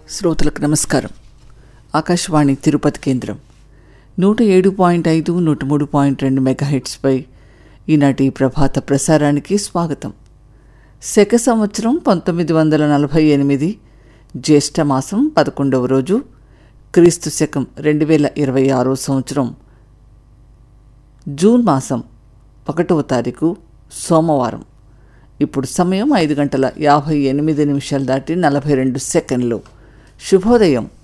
శ్రోతలకు నమస్కారం ఆకాశవాణి తిరుపతి కేంద్రం నూట ఏడు పాయింట్ ఐదు నూట మూడు పాయింట్ రెండు మెగాహెట్స్పై ఈనాటి ప్రభాత ప్రసారానికి స్వాగతం శక సంవత్సరం పంతొమ్మిది వందల నలభై ఎనిమిది జ్యేష్ఠ మాసం పదకొండవ రోజు క్రీస్తు శకం రెండు వేల ఇరవై ఆరో సంవత్సరం జూన్ మాసం ఒకటవ తారీఖు సోమవారం ఇప్పుడు సమయం ఐదు గంటల యాభై ఎనిమిది నిమిషాలు దాటి నలభై రెండు సెకండ్లు శుభోదయం